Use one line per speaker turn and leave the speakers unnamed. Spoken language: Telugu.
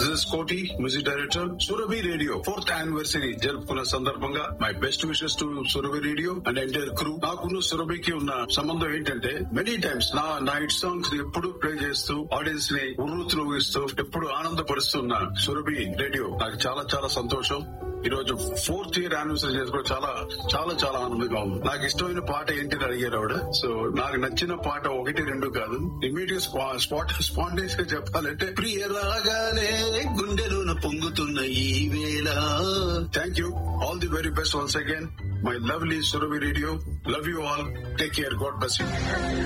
this is Koti music director Surabhi radio fourth anniversary జరుపుకున్న సందర్భంగా my best wishes to Surabhi radio and entire crew నాకున్న సురభికి ఉన్న సంబంధం ఏంటంటే మెనీ టైమ్స్ నా నైట్ సాంగ్స్ ఎప్పుడు ప్లే చేస్తూ ఆడియన్స్ ని ఉర్రూతులోగిస్తూ ఎప్పుడు ఆనందపరుస్తున్న సురభి రేడియో నాకు చాలా చాలా సంతోషం ఈ రోజు ఫోర్త్ ఇయర్ యానివర్సరీ చేసుకోవడం చాలా చాలా చాలా ఆనందంగా ఉంది నాకు ఇష్టమైన పాట ఏంటి అని అడిగారు ఆవిడ సో నాకు నచ్చిన పాట ఒకటి రెండు కాదు ఇమీడియట్ స్పాట్ స్పాంటేస్ గా చెప్పాలంటే ప్రియ రాగానే గుండెలోన పొంగుతున్న ఈ వేళ thank you all the very best once again my lovely Surabhi radio love you all take care God best